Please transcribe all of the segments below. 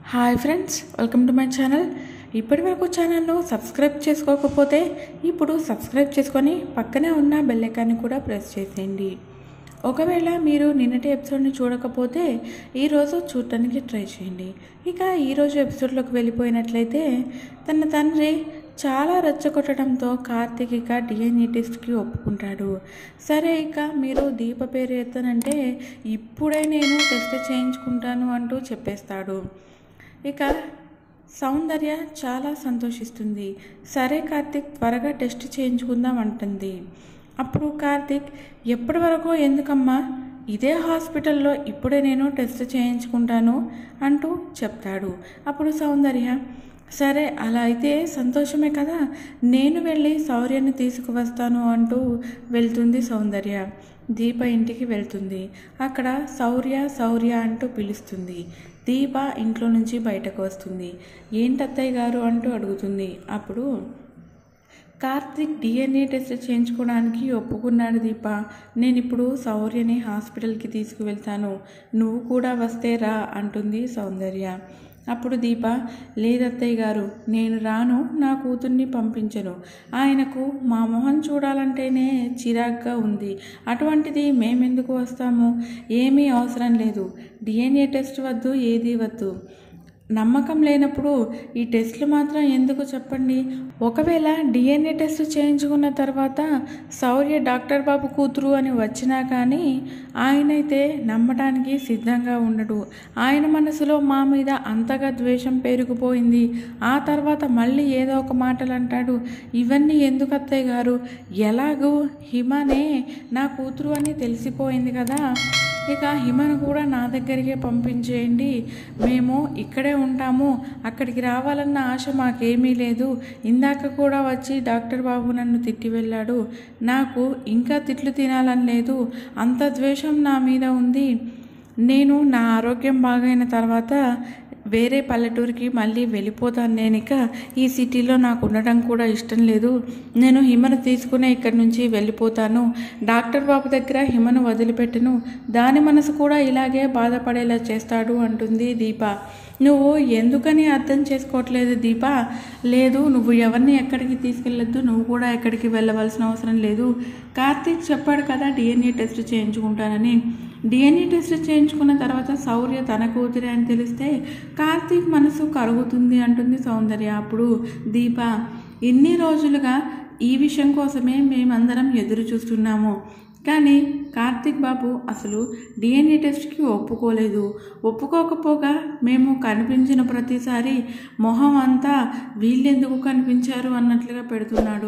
hi friends welcome to my channel ఇప్పటి వరకు ఛానల్ను సబ్స్క్రైబ్ చేసుకోకపోతే ఇప్పుడు సబ్స్క్రైబ్ చేసుకొని పక్కనే ఉన్న బెల్ ఐకాన్ని కూడా ప్రెస్ చేసేయండి ఒకవేళ మీరు నిన్నటి ఎపిసోడ్ని చూడకపోతే ఈరోజు చూడటానికి ట్రై చేయండి ఇక ఈరోజు ఎపిసోడ్లోకి వెళ్ళిపోయినట్లయితే తన తండ్రి చాలా రెచ్చగొట్టడంతో కార్తీక్ ఇక డిఎన్ఏ టెస్ట్కి ఒప్పుకుంటాడు సరే ఇక మీరు దీప పేరు ఎత్తనంటే ఇప్పుడే నేను టెస్ట్ చేయించుకుంటాను అంటూ చెప్పేస్తాడు ఇక సౌందర్య చాలా సంతోషిస్తుంది సరే కార్తీక్ త్వరగా టెస్ట్ చేయించుకుందాం అంటుంది అప్పుడు కార్తీక్ ఎప్పటి వరకు ఎందుకమ్మా ఇదే హాస్పిటల్లో ఇప్పుడే నేను టెస్ట్ చేయించుకుంటాను అంటూ చెప్తాడు అప్పుడు సౌందర్య సరే అలా అయితే సంతోషమే కదా నేను వెళ్ళి శౌర్యాన్ని తీసుకువస్తాను అంటూ వెళ్తుంది సౌందర్య దీప ఇంటికి వెళ్తుంది అక్కడ శౌర్య శౌర్య అంటూ పిలుస్తుంది దీప ఇంట్లో నుంచి బయటకు వస్తుంది ఏంటత్తయ్య గారు అంటూ అడుగుతుంది అప్పుడు కార్తిక్ డిఎన్ఏ టెస్ట్ చేయించుకోవడానికి ఒప్పుకున్నాడు దీప నేను ఇప్పుడు శౌర్యని హాస్పిటల్కి తీసుకువెళ్తాను నువ్వు కూడా వస్తే రా అంటుంది సౌందర్య అప్పుడు దీప లేదత్తయ్య గారు నేను రాను నా కూతుర్ని పంపించను ఆయనకు మా మొహం చూడాలంటేనే చిరాగ్గా ఉంది అటువంటిది మేమెందుకు వస్తాము ఏమీ అవసరం లేదు డిఎన్ఏ టెస్ట్ వద్దు ఏది వద్దు నమ్మకం లేనప్పుడు ఈ టెస్ట్లు మాత్రం ఎందుకు చెప్పండి ఒకవేళ డిఎన్ఏ టెస్ట్ చేయించుకున్న తర్వాత శౌర్య డాక్టర్ బాబు కూతురు అని వచ్చినా కానీ ఆయనైతే నమ్మటానికి సిద్ధంగా ఉండడు ఆయన మనసులో మా మీద అంతగా ద్వేషం పెరిగిపోయింది ఆ తర్వాత మళ్ళీ ఏదో ఒక మాటలు అంటాడు ఇవన్నీ ఎందుకు అత్తయ్య గారు ఎలాగూ హిమనే నా కూతురు అని తెలిసిపోయింది కదా ఇక హిమను కూడా నా దగ్గరికే పంపించేయండి మేము ఇక్కడే ఉంటాము అక్కడికి రావాలన్న ఆశ మాకేమీ లేదు ఇందాక కూడా వచ్చి డాక్టర్ బాబు నన్ను తిట్టి వెళ్ళాడు నాకు ఇంకా తిట్లు తినాలని లేదు అంత ద్వేషం నా మీద ఉంది నేను నా ఆరోగ్యం బాగైన తర్వాత వేరే పల్లెటూరికి మళ్ళీ వెళ్ళిపోతాను నేను ఇక ఈ సిటీలో నాకు ఉండడం కూడా ఇష్టం లేదు నేను హిమను తీసుకునే ఇక్కడి నుంచి వెళ్ళిపోతాను డాక్టర్ బాబు దగ్గర హిమను వదిలిపెట్టను దాని మనసు కూడా ఇలాగే బాధపడేలా చేస్తాడు అంటుంది దీప నువ్వు ఎందుకని అర్థం చేసుకోవట్లేదు దీప లేదు నువ్వు ఎవరిని ఎక్కడికి తీసుకెళ్ళొద్దు నువ్వు కూడా ఎక్కడికి వెళ్ళవలసిన అవసరం లేదు కార్తీక్ చెప్పాడు కదా డిఎన్ఏ టెస్ట్ చేయించుకుంటానని డిఎన్ఏ టెస్ట్ చేయించుకున్న తర్వాత శౌర్య తన కూతురే అని తెలిస్తే కార్తీక్ మనసు కరుగుతుంది అంటుంది సౌందర్య అప్పుడు దీప ఇన్ని రోజులుగా ఈ విషయం కోసమే మేమందరం ఎదురు చూస్తున్నాము కానీ కార్తిక్ బాబు అసలు డిఎన్ఏ టెస్ట్కి ఒప్పుకోలేదు ఒప్పుకోకపోగా మేము కనిపించిన ప్రతిసారి మొహం అంతా వీళ్ళెందుకు కనిపించారు అన్నట్లుగా పెడుతున్నాడు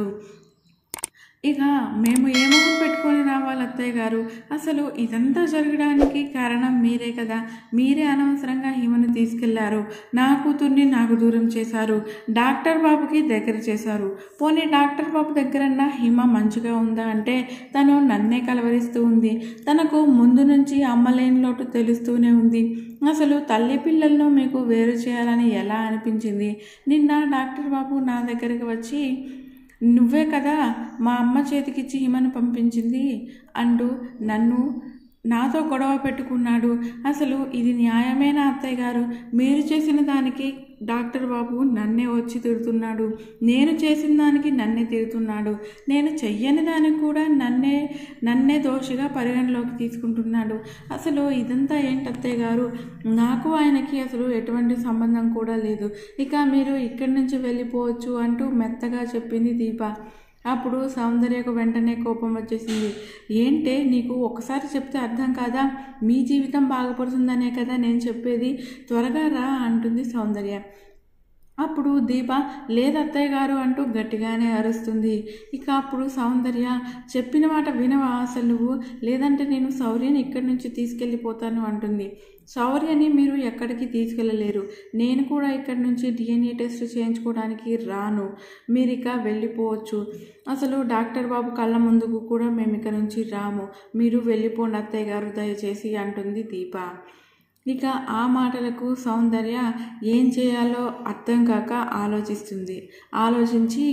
ఇక మేము ఏ మొహం పెట్టుకొని రావాలి అత్తయ్య గారు అసలు ఇదంతా జరగడానికి కారణం మీరే కదా మీరే అనవసరంగా హిమను తీసుకెళ్లారు నా కూతుర్ని నాకు దూరం చేశారు డాక్టర్ బాబుకి దగ్గర చేశారు పోనీ డాక్టర్ బాబు దగ్గరన్నా హిమ మంచిగా ఉందా అంటే తను నన్నే కలవరిస్తూ ఉంది తనకు ముందు నుంచి అమ్మలేని లోటు తెలుస్తూనే ఉంది అసలు తల్లి పిల్లలను మీకు వేరు చేయాలని ఎలా అనిపించింది నిన్న డాక్టర్ బాబు నా దగ్గరికి వచ్చి నువ్వే కదా మా అమ్మ చేతికిచ్చి హిమను పంపించింది అంటూ నన్ను నాతో గొడవ పెట్టుకున్నాడు అసలు ఇది న్యాయమేనా అత్తయ్య గారు మీరు చేసిన దానికి డాక్టర్ బాబు నన్నే వచ్చి తిడుతున్నాడు నేను చేసిన దానికి నన్నే తిడుతున్నాడు నేను చెయ్యని దానికి కూడా నన్నే నన్నే దోషిగా పరిగణలోకి తీసుకుంటున్నాడు అసలు ఇదంతా ఏంటి అత్తయ్య గారు నాకు ఆయనకి అసలు ఎటువంటి సంబంధం కూడా లేదు ఇక మీరు ఇక్కడి నుంచి వెళ్ళిపోవచ్చు అంటూ మెత్తగా చెప్పింది దీప అప్పుడు సౌందర్యకు వెంటనే కోపం వచ్చేసింది ఏంటే నీకు ఒకసారి చెప్తే అర్థం కాదా మీ జీవితం బాగుపడుతుందనే కదా నేను చెప్పేది త్వరగా రా అంటుంది సౌందర్య అప్పుడు దీప లేదు అత్తయ్య గారు అంటూ గట్టిగానే అరుస్తుంది ఇక అప్పుడు సౌందర్య చెప్పిన మాట వినవా అసలు నువ్వు లేదంటే నేను శౌర్యని ఇక్కడి నుంచి తీసుకెళ్ళిపోతాను అంటుంది శౌర్యని మీరు ఎక్కడికి తీసుకెళ్ళలేరు నేను కూడా ఇక్కడి నుంచి డిఎన్ఏ టెస్ట్ చేయించుకోవడానికి రాను మీరు ఇక వెళ్ళిపోవచ్చు అసలు డాక్టర్ బాబు కళ్ళ ముందుకు కూడా మేము ఇక నుంచి రాము మీరు వెళ్ళిపోండి అత్తయ్య గారు దయచేసి అంటుంది దీప ఇక ఆ మాటలకు సౌందర్య ఏం చేయాలో అర్థం కాక ఆలోచిస్తుంది ఆలోచించి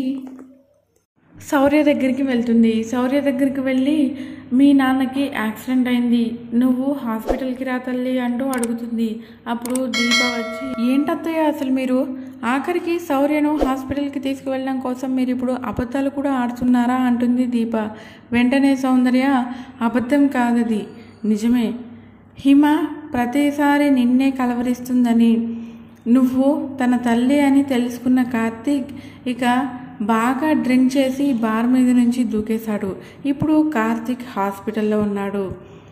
శౌర్య దగ్గరికి వెళ్తుంది శౌర్య దగ్గరికి వెళ్ళి మీ నాన్నకి యాక్సిడెంట్ అయింది నువ్వు హాస్పిటల్కి రా తల్లి అంటూ అడుగుతుంది అప్పుడు దీప వచ్చి ఏంటత్తయ్య అసలు మీరు ఆఖరికి శౌర్యను హాస్పిటల్కి తీసుకువెళ్ళడం కోసం మీరు ఇప్పుడు అబద్ధాలు కూడా ఆడుతున్నారా అంటుంది దీప వెంటనే సౌందర్య అబద్ధం కాదది నిజమే హిమ ప్రతిసారి నిన్నే కలవరిస్తుందని నువ్వు తన తల్లి అని తెలుసుకున్న కార్తీక్ ఇక బాగా డ్రింక్ చేసి బార్ మీద నుంచి దూకేశాడు ఇప్పుడు కార్తీక్ హాస్పిటల్లో ఉన్నాడు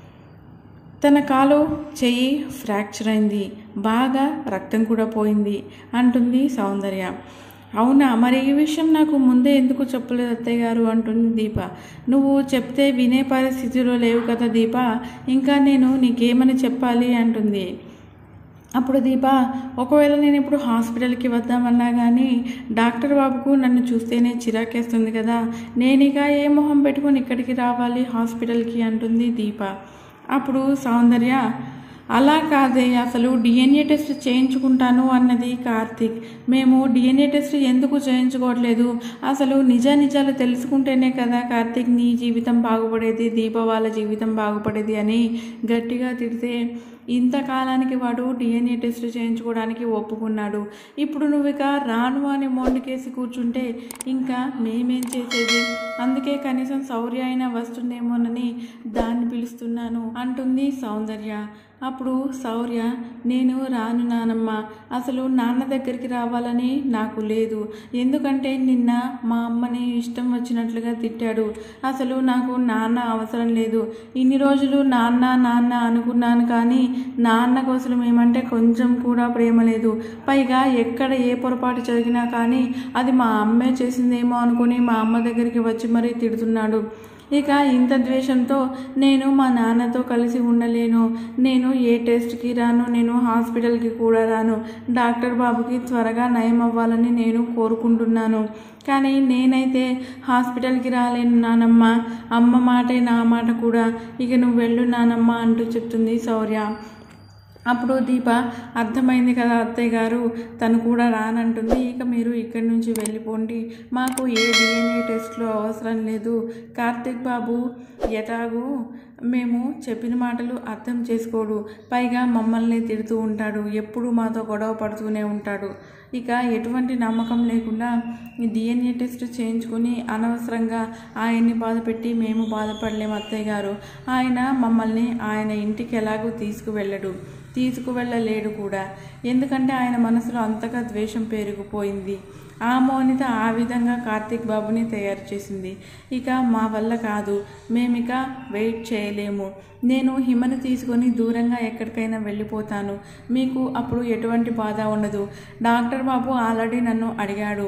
తన కాలు చెయ్యి ఫ్రాక్చర్ అయింది బాగా రక్తం కూడా పోయింది అంటుంది సౌందర్య అవునా మరి ఈ విషయం నాకు ముందే ఎందుకు చెప్పలేదు అత్తయ్య గారు అంటుంది దీప నువ్వు చెప్తే వినే పరిస్థితిలో లేవు కదా దీప ఇంకా నేను నీకేమని చెప్పాలి అంటుంది అప్పుడు దీప ఒకవేళ నేను ఇప్పుడు హాస్పిటల్కి వద్దామన్నా కానీ డాక్టర్ బాబుకు నన్ను చూస్తేనే చిరాకేస్తుంది కదా నేనిక ఏ మొహం పెట్టుకొని ఇక్కడికి రావాలి హాస్పిటల్కి అంటుంది దీప అప్పుడు సౌందర్య అలా కాదే అసలు డిఎన్ఏ టెస్ట్ చేయించుకుంటాను అన్నది కార్తీక్ మేము డిఎన్ఏ టెస్ట్ ఎందుకు చేయించుకోవట్లేదు అసలు నిజ నిజాలు తెలుసుకుంటేనే కదా కార్తీక్ నీ జీవితం బాగుపడేది దీప వాళ్ళ జీవితం బాగుపడేది అని గట్టిగా తిడితే ఇంతకాలానికి వాడు డిఎన్ఏ టెస్ట్ చేయించుకోవడానికి ఒప్పుకున్నాడు ఇప్పుడు నువ్వు ఇక రాను అని మొండికేసి కూర్చుంటే ఇంకా మేమేం చేసేది అందుకే కనీసం శౌర్య అయినా వస్తుందేమోనని దాన్ని పిలుస్తున్నాను అంటుంది సౌందర్య అప్పుడు శౌర్య నేను రాను నానమ్మ అసలు నాన్న దగ్గరికి రావాలని నాకు లేదు ఎందుకంటే నిన్న మా అమ్మని ఇష్టం వచ్చినట్లుగా తిట్టాడు అసలు నాకు నాన్న అవసరం లేదు ఇన్ని రోజులు నాన్న నాన్న అనుకున్నాను కానీ నాన్న కోసం ఏమంటే కొంచెం కూడా ప్రేమ లేదు పైగా ఎక్కడ ఏ పొరపాటు జరిగినా కానీ అది మా అమ్మే చేసిందేమో అనుకుని మా అమ్మ దగ్గరికి వచ్చి మరీ తిడుతున్నాడు ఇక ఇంత ద్వేషంతో నేను మా నాన్నతో కలిసి ఉండలేను నేను ఏ టెస్ట్కి రాను నేను హాస్పిటల్కి కూడా రాను డాక్టర్ బాబుకి త్వరగా నయం అవ్వాలని నేను కోరుకుంటున్నాను కానీ నేనైతే హాస్పిటల్కి రాలేను నానమ్మ అమ్మ మాటే నా మాట కూడా ఇక నువ్వు వెళ్ళు నానమ్మ అంటూ చెప్తుంది శౌర్య అప్పుడు దీప అర్థమైంది కదా అత్తయ్య గారు తను కూడా రానంటుంది ఇక మీరు ఇక్కడి నుంచి వెళ్ళిపోండి మాకు ఏ డిఎన్ఏ టెస్ట్లో అవసరం లేదు కార్తిక్ బాబు ఎటాగు మేము చెప్పిన మాటలు అర్థం చేసుకోడు పైగా మమ్మల్ని తిడుతూ ఉంటాడు ఎప్పుడు మాతో గొడవ పడుతూనే ఉంటాడు ఇక ఎటువంటి నమ్మకం లేకుండా ఈ డిఎన్ఏ టెస్ట్ చేయించుకుని అనవసరంగా ఆయన్ని బాధపెట్టి మేము బాధపడలేము అత్తయ్య గారు ఆయన మమ్మల్ని ఆయన ఇంటికి ఎలాగూ తీసుకువెళ్ళడు తీసుకువెళ్ళలేడు కూడా ఎందుకంటే ఆయన మనసులో అంతగా ద్వేషం పెరిగిపోయింది ఆ మౌనిత ఆ విధంగా కార్తీక్ బాబుని తయారు చేసింది ఇక మా వల్ల కాదు మేమిక వెయిట్ చేయలేము నేను హిమను తీసుకొని దూరంగా ఎక్కడికైనా వెళ్ళిపోతాను మీకు అప్పుడు ఎటువంటి బాధ ఉండదు డాక్టర్ బాబు ఆల్రెడీ నన్ను అడిగాడు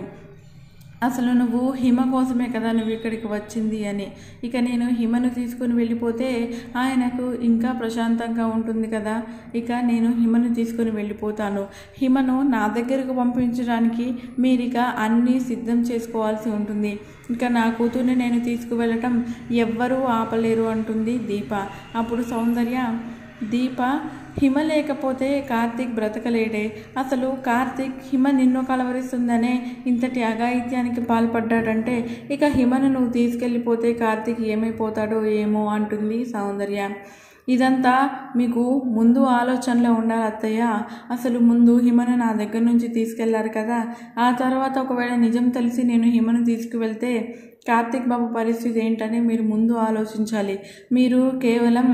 అసలు నువ్వు హిమ కోసమే కదా నువ్వు ఇక్కడికి వచ్చింది అని ఇక నేను హిమను తీసుకుని వెళ్ళిపోతే ఆయనకు ఇంకా ప్రశాంతంగా ఉంటుంది కదా ఇక నేను హిమను తీసుకుని వెళ్ళిపోతాను హిమను నా దగ్గరకు పంపించడానికి మీరిక అన్నీ సిద్ధం చేసుకోవాల్సి ఉంటుంది ఇక నా కూతుర్ని నేను తీసుకువెళ్ళటం ఎవ్వరూ ఆపలేరు అంటుంది దీప అప్పుడు సౌందర్య దీప హిమ లేకపోతే కార్తీక్ బ్రతకలేడే అసలు కార్తీక్ హిమ నిన్ను కలవరిస్తుందనే ఇంతటి అఘాయిత్యానికి పాల్పడ్డాడంటే ఇక హిమను నువ్వు తీసుకెళ్ళిపోతే కార్తీక్ ఏమైపోతాడో ఏమో అంటుంది సౌందర్య ఇదంతా మీకు ముందు ఆలోచనలో ఉండాలి అత్తయ్య అసలు ముందు హిమను నా దగ్గర నుంచి తీసుకెళ్లారు కదా ఆ తర్వాత ఒకవేళ నిజం తెలిసి నేను హిమను తీసుకువెళ్తే కార్తీక్ బాబు పరిస్థితి ఏంటని మీరు ముందు ఆలోచించాలి మీరు కేవలం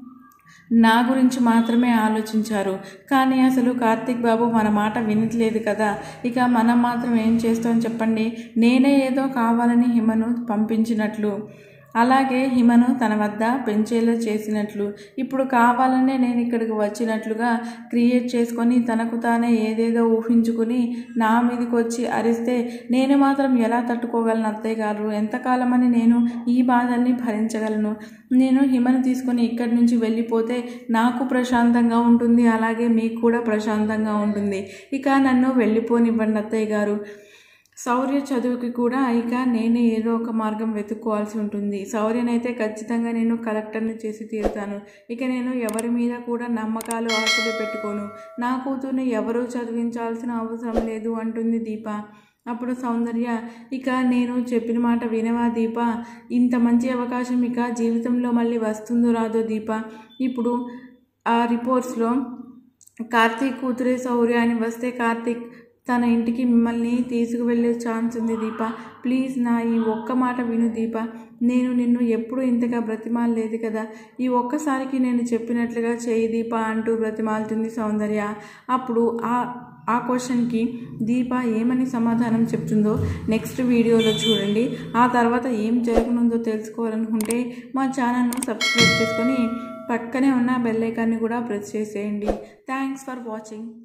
నా గురించి మాత్రమే ఆలోచించారు కానీ అసలు కార్తీక్ బాబు మన మాట వినట్లేదు కదా ఇక మనం మాత్రం ఏం చేస్తాం చెప్పండి నేనే ఏదో కావాలని హిమను పంపించినట్లు అలాగే హిమను తన వద్ద పెంచేలా చేసినట్లు ఇప్పుడు కావాలనే నేను ఇక్కడికి వచ్చినట్లుగా క్రియేట్ చేసుకొని తనకు తానే ఏదేదో ఊహించుకుని నా మీదకి వచ్చి అరిస్తే నేను మాత్రం ఎలా తట్టుకోగలను అత్తయ్య గారు ఎంతకాలమని నేను ఈ బాధల్ని భరించగలను నేను హిమను తీసుకొని ఇక్కడి నుంచి వెళ్ళిపోతే నాకు ప్రశాంతంగా ఉంటుంది అలాగే మీకు కూడా ప్రశాంతంగా ఉంటుంది ఇక నన్ను వెళ్ళిపోనివ్వండి అత్తయ్య గారు శౌర్య చదువుకి కూడా ఇక నేనే ఏదో ఒక మార్గం వెతుక్కోవాల్సి ఉంటుంది శౌర్యనైతే ఖచ్చితంగా నేను కలెక్టర్ని చేసి తీరుతాను ఇక నేను ఎవరి మీద కూడా నమ్మకాలు ఆశలు పెట్టుకోను నా కూతుర్ని ఎవరూ చదివించాల్సిన అవసరం లేదు అంటుంది దీప అప్పుడు సౌందర్య ఇక నేను చెప్పిన మాట వినవా దీప ఇంత మంచి అవకాశం ఇక జీవితంలో మళ్ళీ వస్తుందో రాదో దీప ఇప్పుడు ఆ రిపోర్ట్స్లో కార్తీక్ కూతురే శౌర్య అని వస్తే కార్తీక్ తన ఇంటికి మిమ్మల్ని తీసుకువెళ్ళే ఛాన్స్ ఉంది దీప ప్లీజ్ నా ఈ ఒక్క మాట విను దీప నేను నిన్ను ఎప్పుడూ ఇంతగా బ్రతిమాలలేదు కదా ఈ ఒక్కసారికి నేను చెప్పినట్లుగా చేయి దీప అంటూ బ్రతిమాలుతుంది సౌందర్య అప్పుడు ఆ ఆ క్వశ్చన్కి దీప ఏమని సమాధానం చెప్తుందో నెక్స్ట్ వీడియోలో చూడండి ఆ తర్వాత ఏం జరగనుందో తెలుసుకోవాలనుకుంటే మా ఛానల్ను సబ్స్క్రైబ్ చేసుకొని పక్కనే ఉన్న బెల్ ఐకాన్ని కూడా ప్రెస్ చేసేయండి థ్యాంక్స్ ఫర్ వాచింగ్